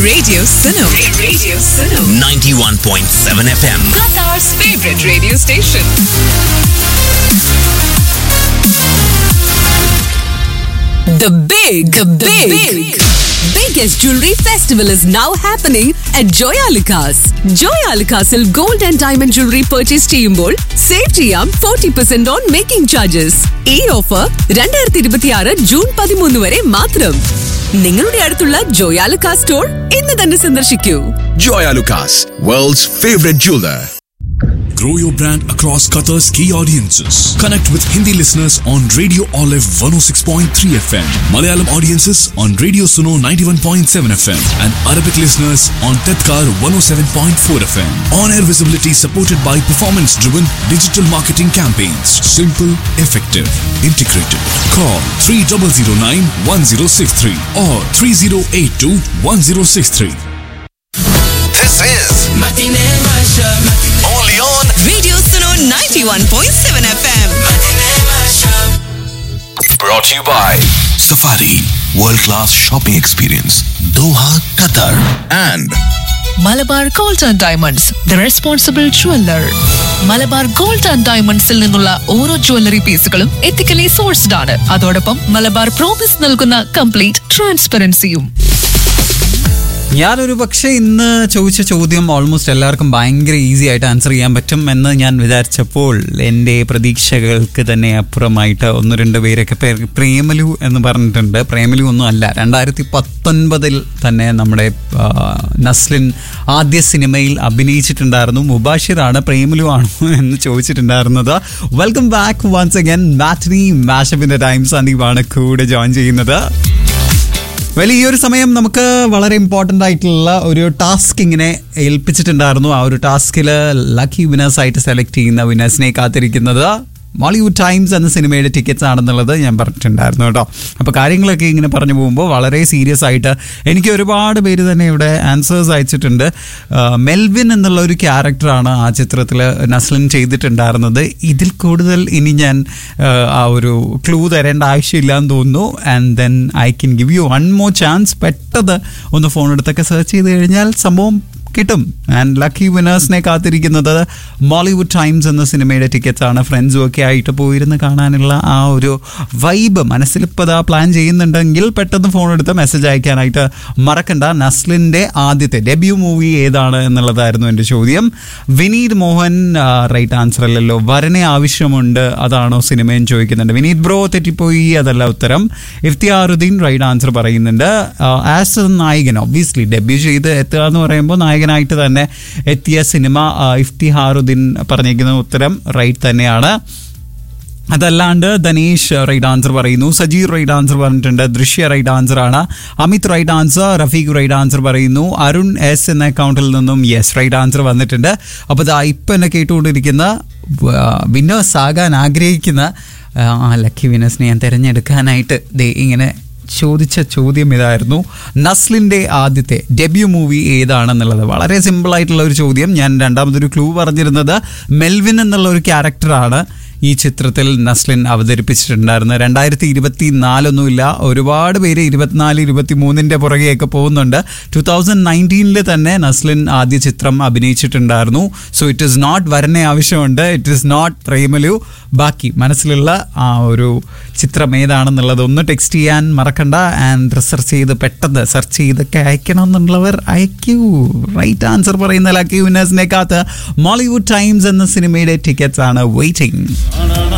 Radio Suno. Radio Suno. 91.7 FM. Qatar's favorite radio station. The big, the big, big, biggest jewelry festival is now happening at Joyalukas. Joyalukasil gold and diamond jewelry purchase ചെയ്യുമ്പോൾ save ചെയ്യാം forty percent on making charges ഈ offer രണ്ടായിരത്തി ഇരുപത്തി ആറ് June പതിമൂന്ന് വരെ മാത്രം നിങ്ങളുടെ അടുത്തുള്ള ജോയാലുക്കാ സ്റ്റോർ ഇന്ന് തന്നെ സന്ദർശിക്കൂ Joya Lucas, world's favorite jeweler. Grow your brand across Qatar's key audiences. Connect with Hindi listeners on Radio Olive 106.3 FM, Malayalam audiences on Radio Suno 91.7 FM, and Arabic listeners on Tedkar 107.4 FM. On air visibility supported by performance driven digital marketing campaigns. Simple, effective, integrated. Call 3009 1063 or 3082 1063. This is only on Radio Suno 91.7 FM. brought to you by Safari World Class Shopping Experience Doha, Qatar and Malabar gold and diamonds the responsible jeweller Malabar gold and ഡയമണ്ട്സിൽ നിന്നുള്ള ഓരോ jewellery പീസുകളും ethically sourced ആണ് അതോടൊപ്പം Malabar promise നൽകുന്ന complete ട്രാൻസ്പെറൻസിയും ഞാനൊരു പക്ഷേ ഇന്ന് ചോദിച്ച ചോദ്യം ഓൾമോസ്റ്റ് എല്ലാവർക്കും ഭയങ്കര ഈസി ആയിട്ട് ആൻസർ ചെയ്യാൻ പറ്റും എന്ന് ഞാൻ വിചാരിച്ചപ്പോൾ എൻ്റെ പ്രതീക്ഷകൾക്ക് തന്നെ അപ്പുറമായിട്ട് ഒന്ന് രണ്ട് പേരൊക്കെ പേര് പ്രേമലു എന്ന് പറഞ്ഞിട്ടുണ്ട് പ്രേമലു ഒന്നും അല്ല രണ്ടായിരത്തി പത്തൊൻപതിൽ തന്നെ നമ്മുടെ ആ, നസ്ലിൻ ആദ്യ സിനിമയിൽ അഭിനയിച്ചിട്ടുണ്ടായിരുന്നു മുബാഷിറാണ് പ്രേമലു ആണോ എന്ന് ചോദിച്ചിട്ടുണ്ടായിരുന്നത് welcome back once again matinee മാഷപ്പിൻ്റെ ടൈം സന്ദീപാണ് കൂടെ ജോയിൻ ചെയ്യുന്നത് വെൽ ഈ ഒരു സമയം നമുക്ക് വളരെ ഇമ്പോർട്ടൻ്റ് ആയിട്ടുള്ള ഒരു ടാസ്ക് ഇങ്ങനെ ഏൽപ്പിച്ചിട്ടുണ്ടായിരുന്നു ആ ഒരു ടാസ്കിൽ ലക്കി വിനേഴ്സ് ആയിട്ട് സെലക്ട് ചെയ്യുന്ന വിനേഴ്സിനെ കാത്തിരിക്കുന്നത് മോളിവുഡ് ടൈംസ് എന്ന സിനിമയുടെ ടിക്കറ്റ്സ് ആണെന്നുള്ളത് ഞാൻ പറഞ്ഞിട്ടുണ്ടായിരുന്നു കേട്ടോ അപ്പോൾ കാര്യങ്ങളൊക്കെ ഇങ്ങനെ പറഞ്ഞു പോകുമ്പോൾ വളരെ സീരിയസ് ആയിട്ട് എനിക്ക് ഒരുപാട് പേര് തന്നെ ഇവിടെ ആൻസേഴ്സ് അയച്ചിട്ടുണ്ട് ആ, മെൽവിൻ എന്നുള്ള ഒരു ക്യാരക്ടറാണ് ആ ചിത്രത്തിൽ നസ്ലിൻ ചെയ്തിട്ടുണ്ടായിരുന്നത് ഇതിൽ കൂടുതൽ ഇനി ഞാൻ ആ, ആ ഒരു ക്ലൂ തരേണ്ട ആവശ്യമില്ല എന്ന് തോന്നുന്നു and then I can give you one more chance പെട്ടത് ഒന്ന് ഫോൺ എടുത്തൊക്കെ സെർച്ച് ചെയ്ത് കഴിഞ്ഞാൽ സംഭവം കിട്ടും ആൻഡ് ലക്കി വിനേഴ്സിനെ കാത്തിരിക്കുന്നത് മോളിവുഡ് ടൈംസ് എന്ന സിനിമയുടെ ടിക്കറ്റ്സ് ആണ് ഫ്രണ്ട്സും ഒക്കെ ആയിട്ട് പോയിരുന്ന് കാണാനുള്ള ആ ഒരു വൈബ് മനസ്സിലിപ്പോൾ അതാ പ്ലാൻ ചെയ്യുന്നുണ്ടെങ്കിൽ പെട്ടെന്ന് ഫോൺ എടുത്ത് മെസ്സേജ് അയക്കാനായിട്ട് മറക്കണ്ട നസ്ലിൻ്റെ ആദ്യത്തെ ഡെബ്യൂ മൂവി ഏതാണ് എന്നുള്ളതായിരുന്നു എൻ്റെ ചോദ്യം വിനീത് മോഹൻ റൈറ്റ് ആൻസർ അല്ലല്ലോ വരനെ ആവശ്യമുണ്ട് അതാണോ സിനിമയും ചോദിക്കുന്നുണ്ട് വിനീത് ബ്രോ തെറ്റിപ്പോയി അതല്ല ഉത്തരം ഇഫ്തിയാറുദ്ദീൻ റൈറ്റ് ആൻസർ പറയുന്നുണ്ട് ആസ് എ നായകൻ ഒബ്വിയസ്ലി ഡെബ്യൂ ചെയ്ത് എത്തുക എന്ന് പറയുമ്പോൾ നായകനായിട്ട് തന്നെ എത്തിയ സിനിമ ആ, ഇഫ്തിഹാറുദ്ദീൻ പറഞ്ഞിരിക്കുന്ന ഉത്തരം റൈറ്റ് തന്നെയാണ് അതല്ലാണ്ട് ധനീഷ് റൈറ്റ് ആൻസർ പറയുന്നു സജീർ റൈറ്റ് ആൻസർ പറഞ്ഞിട്ടുണ്ട് ദൃശ്യ റൈറ്റ് ആൻസർ ആണ് Amit right answer Rafeeq right answer പറയുന്നു അരുൺ എസ് എന്ന അക്കൗണ്ടിൽ നിന്നും യെസ് റൈറ്റ് ആൻസർ വന്നിട്ടുണ്ട് അപ്പോൾ ഇതാ ഇപ്പം എന്നെ കേട്ടുകൊണ്ടിരിക്കുന്ന വിന്നേഴ്സ് ആകാൻ ആഗ്രഹിക്കുന്ന ആ ലക്കി വിനേഴ്സിനെ ഞാൻ തിരഞ്ഞെടുക്കാനായിട്ട് ദേ ഇങ്ങനെ ചോദിച്ച ചോദ്യം ഇതായിരുന്നു നസ്ലിൻ്റെ ആദ്യത്തെ ഡെബ്യൂ മൂവി ഏതാണെന്നുള്ളത് വളരെ സിമ്പിൾ ആയിട്ടുള്ള ഒരു ചോദ്യം ഞാൻ രണ്ടാമതൊരു ക്ലൂ പറഞ്ഞിരുന്നത് മെൽവിൻ എന്നുള്ള ഒരു ക്യാരക്ടറാണ് ഈ ചിത്രത്തിൽ നസ്ലിൻ അവതരിപ്പിച്ചിട്ടുണ്ടായിരുന്നത് രണ്ടായിരത്തി ഇരുപത്തി നാലൊന്നുമില്ല ഒരുപാട് പേര് ഇരുപത്തിനാല് ഇരുപത്തി മൂന്നിൻ്റെ പുറകെയൊക്കെ പോകുന്നുണ്ട് ടു തൗസൻഡ് നയൻറ്റീനിൽ തന്നെ നസ്ലിൻ ആദ്യ ചിത്രം അഭിനയിച്ചിട്ടുണ്ടായിരുന്നു so it is not Varane Avashyamund it is not Premalu ബാക്കി മനസ്സിലുള്ള ആ ഒരു ചിത്രം ഏതാണെന്നുള്ളത് ഒന്ന് ടെക്സ്റ്റ് ചെയ്യാൻ മറക്കണ്ട ആൻഡ് റിസർച്ച് ചെയ്ത് പെട്ടെന്ന് സെർച്ച് ചെയ്തൊക്കെ അയക്കണം എന്നുള്ളവർ അയക്കൂ റൈറ്റ് ആൻസർ പറയുന്ന ലക്കി വിനേഴ്സിനെ കാത്ത് മോളിവുഡ് ടൈംസ് എന്ന സിനിമയുടെ ടിക്കറ്റ്സ് ആണ് വെയിറ്റിംഗ്